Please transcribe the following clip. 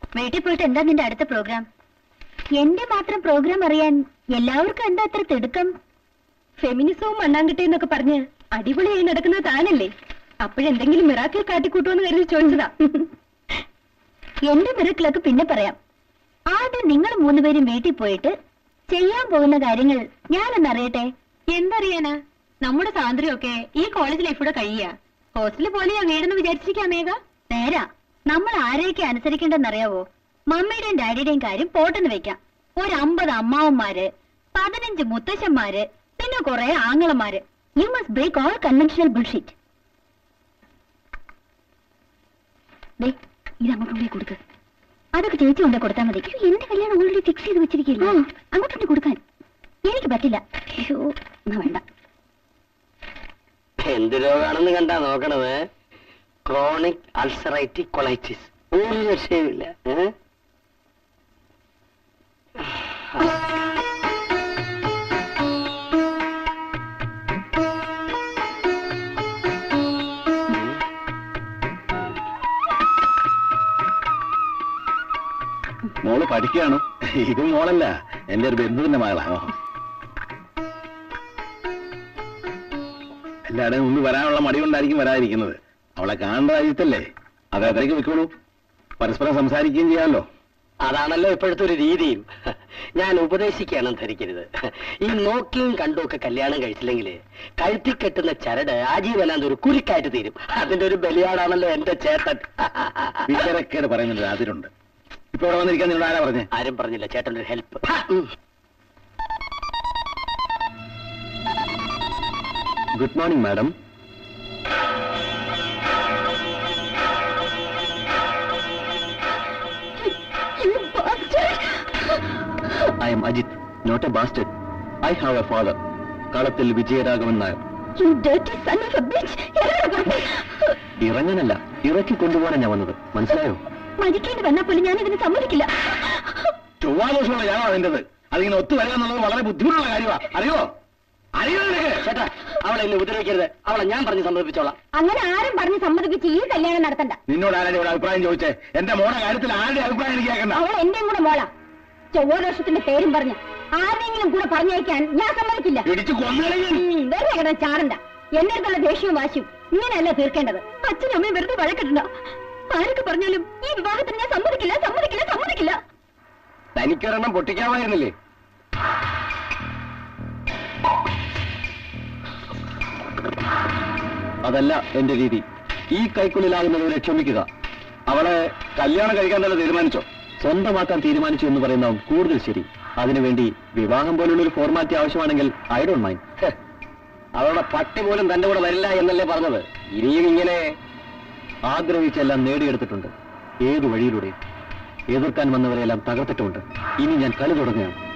വീട്ടിൽ പോയിട്ട് എന്താ നിന്റെ അടുത്ത പ്രോഗ്രാം എന്റെ മാത്രം പ്രോഗ്രാം അറിയാൻ എല്ലാവർക്കും എന്താ അത്ര തിടുക്കം ഫെമിനിസവും മണ്ണാങ്കട്ടയെന്നൊക്കെ പറഞ്ഞ് അടിപൊളിയായി നടക്കുന്നത് താനല്ലേ അപ്പോഴെന്തെങ്കിലും മിറാക്കിൾ കാട്ടിക്കൂട്ടുമെന്ന് കരുതി ചോദിച്ചതാ എന്റെ മിറക്കിളൊക്കെ പിന്നെ പറയാം ആദ്യം നിങ്ങൾ മൂന്നുപേരും വീട്ടിൽ പോയിട്ട് ചെയ്യാൻ പോകുന്ന കാര്യങ്ങൾ ഞാനൊന്ന് അറിയട്ടെ എന്തറിയാനാ നമ്മുടെ സ്വാതന്ത്ര്യമൊക്കെ ഈ കോളേജ് ലൈഫൂടെ കഴിയുക ഹോസ്റ്റലിൽ പോലെയാ വീടെന്ന് വിചാരിച്ചിരിക്കാം മേഘ നേരാ നമ്മൾ ആരെയൊക്കെ അനുസരിക്കേണ്ടെന്നറിയാവോ മമ്മിയുടെയും ഡാഡിയുടെയും കാര്യം പോട്ടെന്ന് വെക്കാം ഒരു അമ്പത് അമ്മാവന്മാര് പതിനഞ്ച് മുത്തശ്ശന്മാര് പിന്നെ കുറെ ആങ്ങളമാര് you must break all conventional bullshit ദേ ഇത് അങ്ങോട്ട് കൊണ്ടേ കൊടുക്ക് അതൊക്കെ ചേച്ചി കൊണ്ടേ കൊടുത്താൽ മതി അയ്യോ, എന്റെ കല്യാണം ഓൾറെഡി ഫിക്സ് ചെയ്ത് വെച്ചിരിക്കില്ല അങ്ങോട്ട് കൊണ്ട് കൊടുക്കാൻ എനിക്ക് പറ്റില്ല അയ്യോ എന്നാ വേണ്ട എന്ത് രോഗാണെന്ന് കണ്ടാ നോക്കണത് ക്രോണിക് അൾസറൈറ്റിക് കൊളൈറ്റിസ് ഒരു രക്ഷയുമില്ല ഏ? മോള് പഠിക്കുകയാണ് ഇത് മോളല്ല എന്റെ ഒരു ബന്ധുവിന്റെ മകളാ എല്ലാവരുടെയും മുമ്പ് വരാനുള്ള മടി കൊണ്ടായിരിക്കും വരാതിരിക്കുന്നത് അവളെ കാണേണ്ട രാജ്യത്തല്ലേ അത് അത്രയ്ക്ക് വെക്കോളൂ പരസ്പരം സംസാരിക്കുകയും ചെയ്യാമല്ലോ അതാണല്ലോ ഇപ്പോഴത്തെ ഒരു രീതിയും ഞാൻ ഉപദേശിക്കാനും ധരിക്കരുത് ഈ നോക്കിയും കണ്ടും ഒക്കെ കല്യാണം കഴിച്ചില്ലെങ്കിൽ കഴുത്തി കെട്ടുന്ന ചരട് ആജീവനാന്ത ഒരു കുരുക്കായിട്ട് തീരും അതിന്റെ ഒരു ബലിയാടാണല്ലോ എന്റെ ചേട്ടൻ വിചാരക്കേട് പറയുന്നുണ്ട് അതിലുണ്ട് ഇപ്പൊ ഇവിടെ വന്നിരിക്കാൻ നിന്നോട് ആരാ പറഞ്ഞേ ആരും പറഞ്ഞില്ല ചേട്ടൻ്റെ ഒരു help good morning madam I am Ajith not a bastard I have a father Kalathil Vijayaraghavan Nair You dirty son of a bitch. ഇറങ്ങടാ പുറത്ത്. ഇറങ്ങാനല്ല ഇറക്കി കൊണ്ടുപോകാനാണ് ഞാൻ വന്നത് മനസ്സിലായോ മരിക്കേണ്ടി വന്നാൽ പോലും ഞാൻ ഇതിന് സമ്മതിക്കില്ല ചൊവ്വാദോഷമുള്ള ഞാനോ അതിൻ്റെത് അതിങ്ങനെ ഒത്തു വരിക എന്നുള്ളത് വളരെ ബുദ്ധിമുട്ടുള്ള കാര്യമാണ് അറിയോ അറിയോ നിനക്ക് ചേട്ടാ അവളെ ഇന്ന് ഉപദ്രവിക്കരുത് അവളെ ഞാൻ പറഞ്ഞ് സമ്മതിപ്പിച്ചോളാം അങ്ങനെ ആരും പറഞ്ഞ് സമ്മതിപ്പിച്ച് ഈ കല്യാണം നടത്തണ്ട നിന്നോട് ആരുടെ ഒരു അഭിപ്രായം ചോദിച്ചേ എന്റെ മോടെ കാര്യത്തിൽ ആരുടെ അഭിപ്രായം എനിക്ക് കേൾക്കണ്ട അവൾ എന്റെയും കൂടെ മോളാ ചൊവ്വാദോഷത്തിന്റെ പേരും പറഞ്ഞ് ആരുടെയെങ്കിലും കൂടെ പറഞ്ഞയക്കാൻ ഞാൻ സമ്മതിക്കില്ല ഇടിച്ചു കൊന്നുകളയും ഉം, വെറുതെ കിടന്ന് ചാടണ്ട എന്റെ അടുത്തുള്ള ദേഷ്യവും വാശിയും ഇങ്ങനെയല്ല തീർക്കേണ്ടത് അച്ഛനും അമ്മയും വെറുതെ വഴക്കിടണ്ട ആരൊക്കെ പറഞ്ഞാലും ഈ വിവാഹത്തിന് ഞാൻ സമ്മതിക്കില്ല സമ്മതിക്കില്ല സമ്മതിക്കില്ല തനിക്കൊരെണ്ണം പൊട്ടിക്കാമായിരുന്നില്ലേ അതല്ല എന്റെ രീതി ഈ കൈക്കുള്ളിലാകുന്നവരെ ക്ഷമിക്കുക അവളെ കല്യാണം കഴിക്കാൻ തന്നെ തീരുമാനിച്ചോ സ്വന്തമാക്കാൻ തീരുമാനിച്ചു എന്ന് പറയുന്ന കൂടുതൽ ശരി അതിനുവേണ്ടി വിവാഹം പോലുള്ള ഒരു ഫോർമാലിറ്റി ആവശ്യമാണെങ്കിൽ ഐ ഡോണ്ട് മൈൻഡ് ഹ്. അവളുടെ പട്ടി പോലും തന്റെ കൂടെ വരില്ല എന്നല്ലേ പറഞ്ഞത് ഇനിയും ഇങ്ങനെ ആഗ്രഹിച്ചെല്ലാം നേടിയെടുത്തിട്ടുണ്ട് ഏതു വഴിയിലൂടെ എതിർക്കാൻ വന്നവരെല്ലാം തകർത്തിട്ടുമുണ്ട് ഇനി ഞാൻ കളി തുടങ്ങുകയാണ്